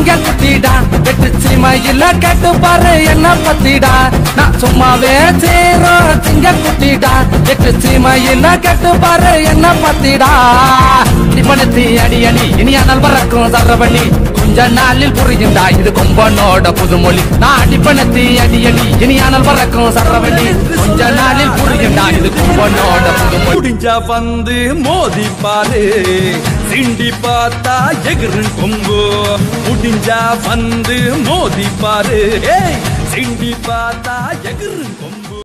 சிங்க குட்டிடா வெட்டு சீமையில கேட்டு பாரு என்ன பத்திடா நான் சும்மாவே சேரும் சிங்க குட்டிடா வெட்டு சீமையில கேட்டு பாரு என்ன பத்திடா இப்பனத்தி அடி அடி இனியானால் பறக்கும் சரவழி கொஞ்ச நாளில் புரியுண்டா இது கொம்பனோட புதுமொழி நான் அடிப்பனத்தி அடி அடி இனியானால் பறக்கும் சரவழி கொஞ்ச நாளில் புரியுண்டா இது கொம்பனோட புதுமொழி முடிஞ்சா வந்து மோதி பாரு சிண்டி பார்த்தா எகிரும் கொம்பு முடிஞ்சா வந்து மோதி பாரு ஏய், சிண்டி பார்த்தா எகிரும் கொம்பு